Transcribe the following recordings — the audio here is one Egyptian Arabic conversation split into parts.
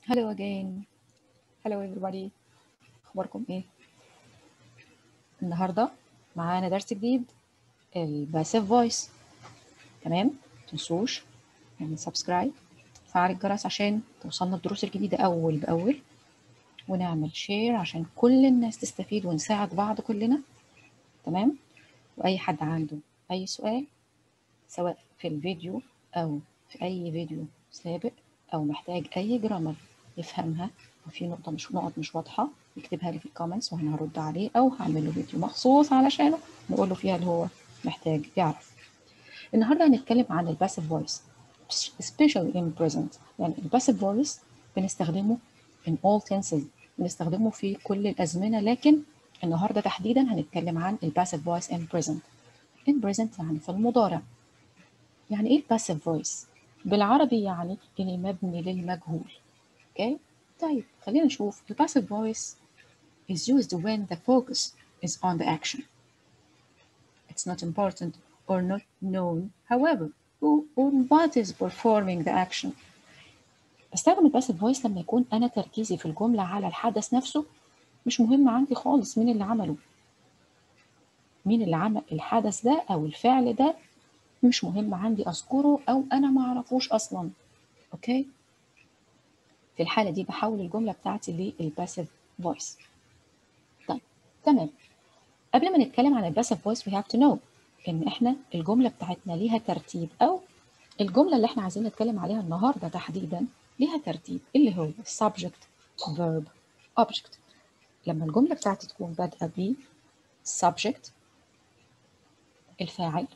Hello again. Hello everybody. أخباركم إيه؟ النهاردة معانا درس جديد الباسيف فويس تمام؟ متنسوش نعمل سبسكرايب فعل الجرس عشان توصلنا الدروس الجديدة أول بأول ونعمل شير عشان كل الناس تستفيد ونساعد بعض كلنا تمام؟ وأي حد عنده أي سؤال سواء في الفيديو أو في أي فيديو سابق أو محتاج أي جرامر يفهمها وفي نقطة مش نقط مش واضحة يكتبها لي في الكومنتس وأنا هرد عليه أو هعمل له فيديو مخصوص علشانه نقول له فيها اللي هو محتاج يعرف. النهاردة هنتكلم عن الباسيف فويس especially in present يعني الباسيف فويس بنستخدمه in all tenses بنستخدمه في كل الأزمنة لكن النهاردة تحديدا هنتكلم عن الباسيف فويس in present. in present يعني في المضارع. يعني إيه الباسيف فويس؟ بالعربي يعني اللي مبني للمجهول. اوكي؟ طيب خلينا نشوف the passive voice is used when the focus is on the action. It's not important or not known, however, who or what is performing the action. بستخدم الباسيف فويس لما يكون أنا تركيزي في الجملة على الحدث نفسه مش مهم عندي خالص مين اللي عمله. مين اللي عمل الحدث ده أو الفعل ده مش مهم عندي أذكره أو أنا ما أعرفوش أصلا. أوكي؟ في الحالة دي بحول الجملة بتاعتي للباسيف فويس. طيب تمام. قبل ما نتكلم عن الباسيف فويس we have to know إن إحنا الجملة بتاعتنا ليها ترتيب أو الجملة اللي إحنا عايزين نتكلم عليها النهاردة تحديدا ليها ترتيب اللي هو subject verb object. لما الجملة بتاعتي تكون بادئة ب subject الفاعل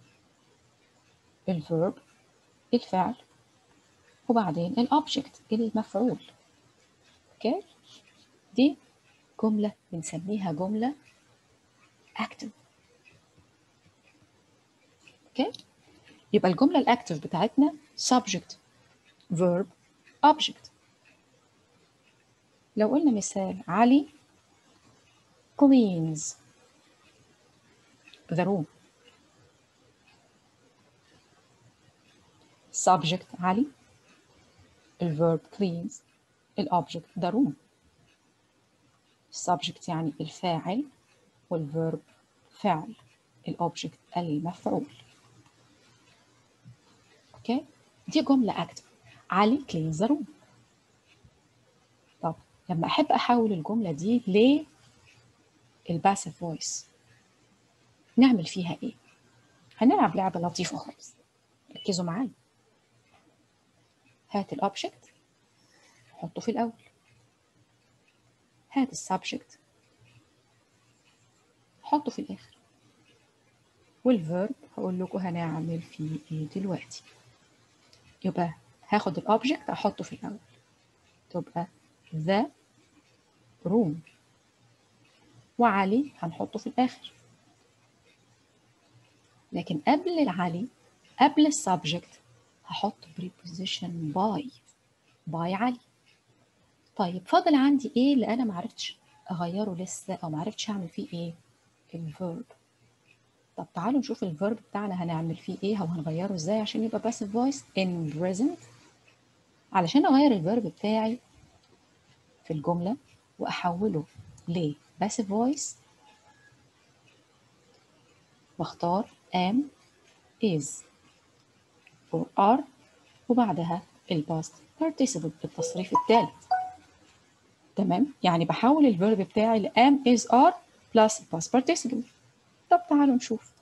الفيرب الفعل وبعدين الأوبجكت المفعول اوكي دي جملة بنسميها جملة active اوكي يبقى الجملة الأكتف بتاعتنا subject verb object لو قلنا مثال علي cleans the room subject علي الverb cleans الobject the room subject يعني الفاعل والverb فعل الobject المفعول اوكي دي جملة active علي cleans the room طب لما احب احول الجملة دي ل الباسيف فويس نعمل فيها ايه هنلعب لعبة لطيفة خالص ركزوا معايا هات الأوبجكت حطه في الأول هات السبجكت حطه في الآخر والفيرب هقول لكم هنعمل فيه ايه دلوقتي يبقى هاخد الأوبجكت أحطه في الأول تبقى the room وعلي هنحطه في الآخر لكن قبل العلي قبل السبجكت هحط preposition by by علي طيب فاضل عندي ايه اللي انا معرفتش اغيره لسه او معرفتش اعمل فيه ايه الفيرب طب تعالوا نشوف الفيرب بتاعنا هنعمل فيه ايه او هنغيره ازاي عشان يبقى passive voice in present علشان اغير الفيرب بتاعي في الجملة واحوله ل passive voice واختار am is or are وبعدها الباست participle بالتصريف الثالث تمام يعني بحول الفيرب بتاعي ل am is are plus past participle طب تعالوا نشوف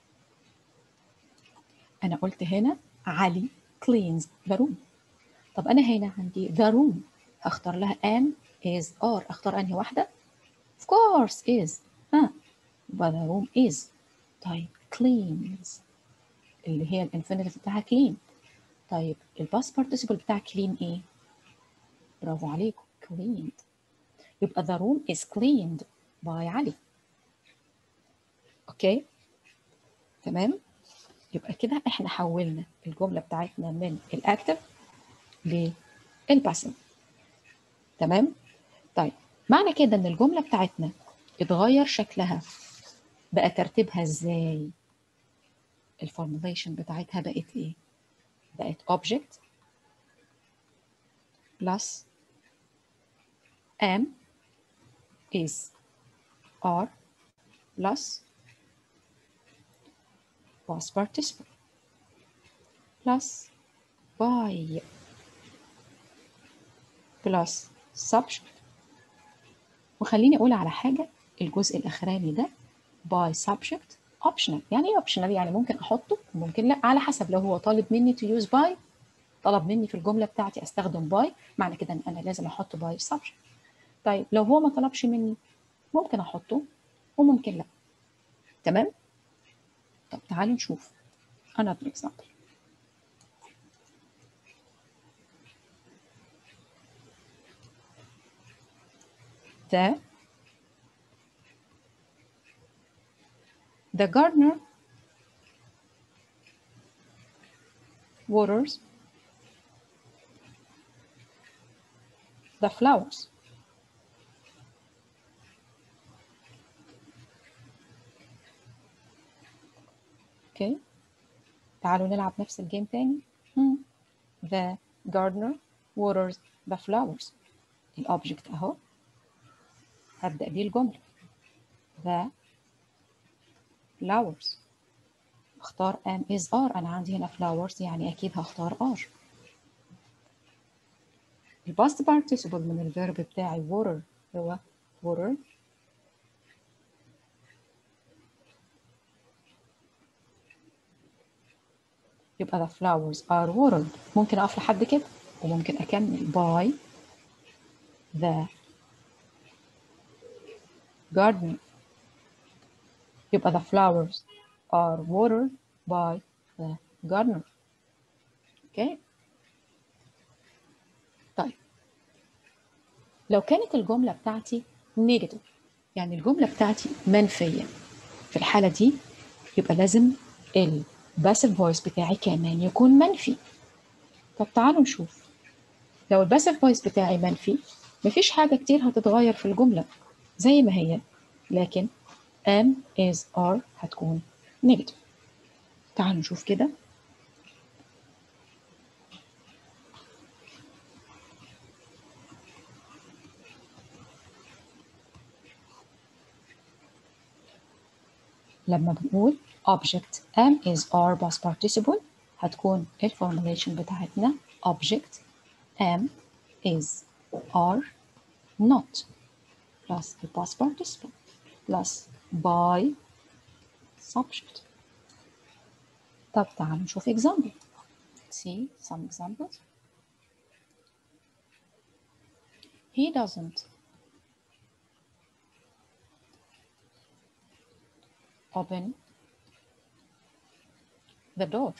انا قلت هنا علي cleans the room طب انا هنا عندي the room هختار لها am is are اختار انهي واحده of course is ها يبقى the room is طيب cleans اللي هي الانفينيتيف بتاعها clean طيب الباست بارتيسيبل بتاع clean ايه؟ برافو عليكم cleaned يبقى the room is cleaned by علي اوكي تمام يبقى كده احنا حولنا الجملة بتاعتنا من الاكتف للباسيف تمام طيب معنى كده ان الجملة بتاعتنا اتغير شكلها بقى ترتيبها ازاي الفورمulation بتاعتها بقت ايه بقت object plus am is are plus past participle plus by plus subject وخليني اقول على حاجه الجزء الاخراني ده by subject optional يعني ايه optional يعني ممكن احطه وممكن لا على حسب لو هو طالب مني to use by طلب مني في الجمله بتاعتي استخدم by معنى كده ان انا لازم احط by subject طيب لو هو ما طلبش مني ممكن احطه وممكن لا تمام طب تعالوا نشوف another example the the gardener waters the flowers اوكي تعالوا نلعب نفس الجيم تاني hmm. the gardener waters the flowers الأوبجكت أهو هبدأ بيه الجملة the flowers اختار am is are أنا عندي هنا flowers يعني أكيد هختار are الباست participle من الفيرب بتاعي water هو water يبقى the flowers are watered ممكن أقف لحد كده وممكن أكمل by the gardener يبقى the flowers are watered by the gardener okay طيب لو كانت الجملة بتاعتي negative يعني الجملة بتاعتي منفية في الحالة دي يبقى لازم الباسيف فويس بتاعي كمان يكون منفي طب تعالوا نشوف لو الباسيف فويس بتاعي منفي مفيش حاجة كتير هتتغير في الجملة زي ما هي لكن am is are هتكون negative تعالوا نشوف كده لما بنقول object am is are past participle هتكون الفورمulation بتاعتنا object am is are not plus the past participle plus by subject طب تعالوا نشوف example see some examples he doesn't open the door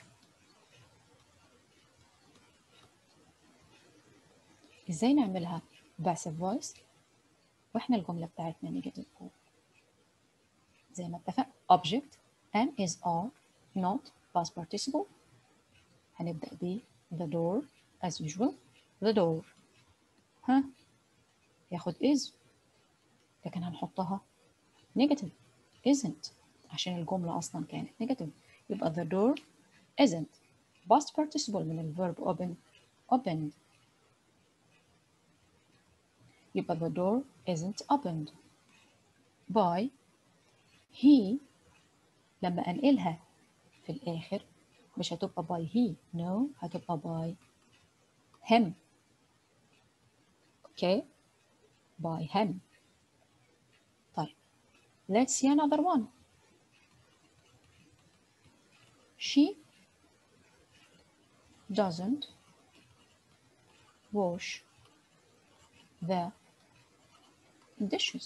ازاي نعملها passive voice واحنا الجمله بتاعتنا negative form زي ما اتفقنا object am is are not past participle هنبدا ب the door as usual the door ها ياخد is لكن هنحطها negative isn't عشان الجملة أصلا كانت negative يبقى the door isn't past participle من الverb open opened يبقى the door isn't opened by he لما أنقلها في الآخر مش هتبقى by he no هتبقى by him okay by him طيب let's see another one she doesn't wash the dishes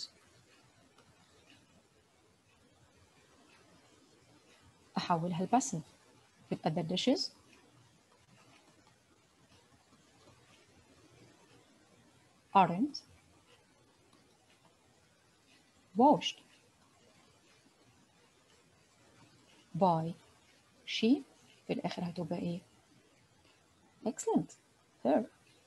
أحولها الباسف يبقى the dishes aren't washed by she في الآخر هتبقى إيه؟ excellent her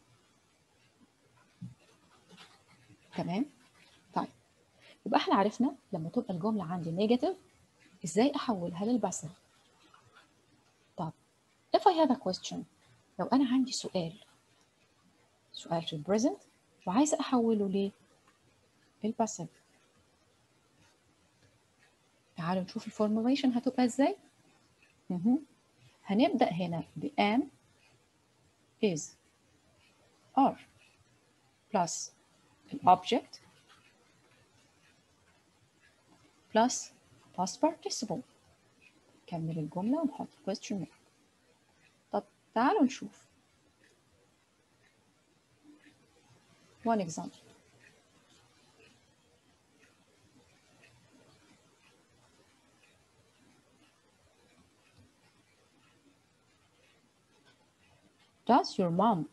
تمام طيب يبقى احنا عرفنا لما تبقى الجملة عندي نيجاتيف ازاي احولها للباسف طب if I have a question لو انا عندي سؤال سؤال في البريزنت وعايزة احوله الباسيف تعالوا نشوف الفورمulation هتبقى ازاي مهم. هنبدأ هنا ب am is are plus الobject plus past participle كمل الجملة ونحط question mark طب تعالوا نشوف one example Does your mom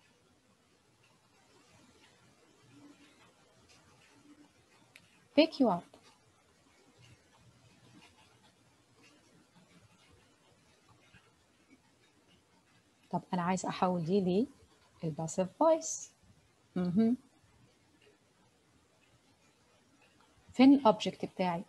pick you up? طب أنا عايز أحول دي للباسيف فويس مهم. فين الأوبجكت بتاعي؟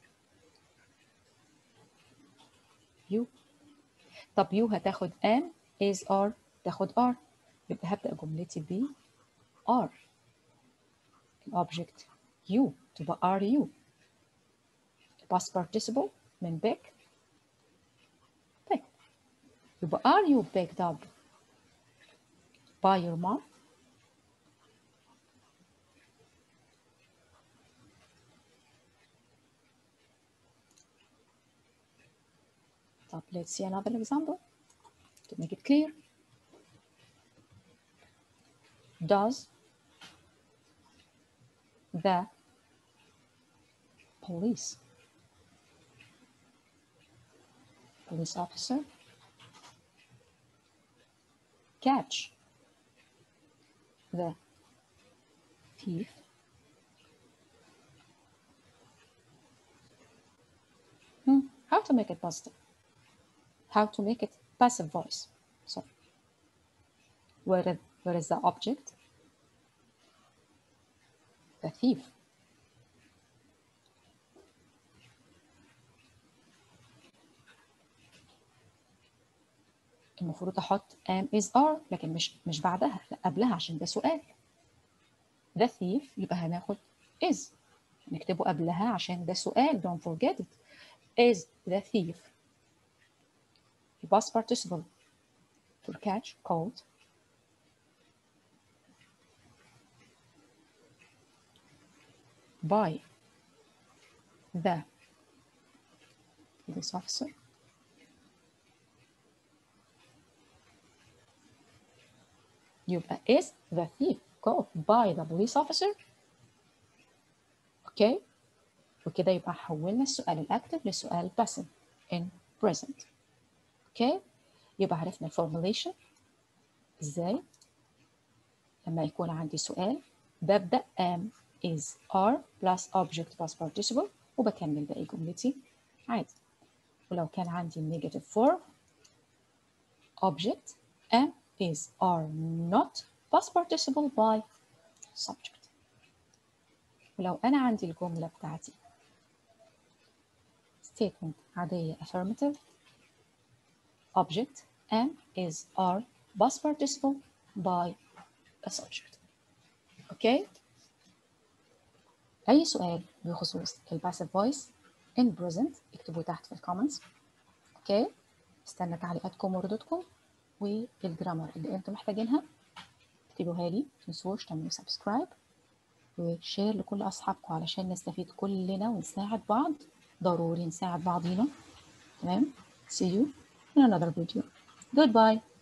يو طب يو هتاخد am is are تاخد are يبقى هبدأ جملتي ب are الأوبجكت you تبقى are you past participle من pick pick يبقى are you picked up by your mom طب let's see another example to make it clear does the police police officer catch the thief Hmm, how to make it positive how to make it passive voice so where is, where is the object the thief المفروض احط am is are لكن مش مش بعدها لا قبلها عشان ده سؤال the thief يبقى هناخد is نكتبه قبلها عشان ده سؤال don't forget it is the thief the past participle to catch called by the police officer يبقى is the thief caught by the police officer اوكي وكده يبقى حولنا السؤال الاكتف لسؤال passive in present اوكي يبقى عرفنا الفورمulation ازاي لما يكون عندي سؤال ببدأ am is are plus object plus participle وبكمل باقي جملتي عادي ولو كان عندي negative form object am is are not past participle by subject ولو أنا عندي الجملة بتاعتي statement عادية affirmative object am is are past participle by a subject اوكي أي سؤال بخصوص الباسيف فويس in present اكتبوه تحت في الكومنتس اوكي استنى تعليقاتكم وردودكم والجرامر اللي انتم محتاجينها اكتبوها لي متنسوش تعملوا سبسكرايب وشير لكل اصحابكم علشان نستفيد كلنا ونساعد بعض ضروري نساعد بعضينا تمام see you in another video goodbye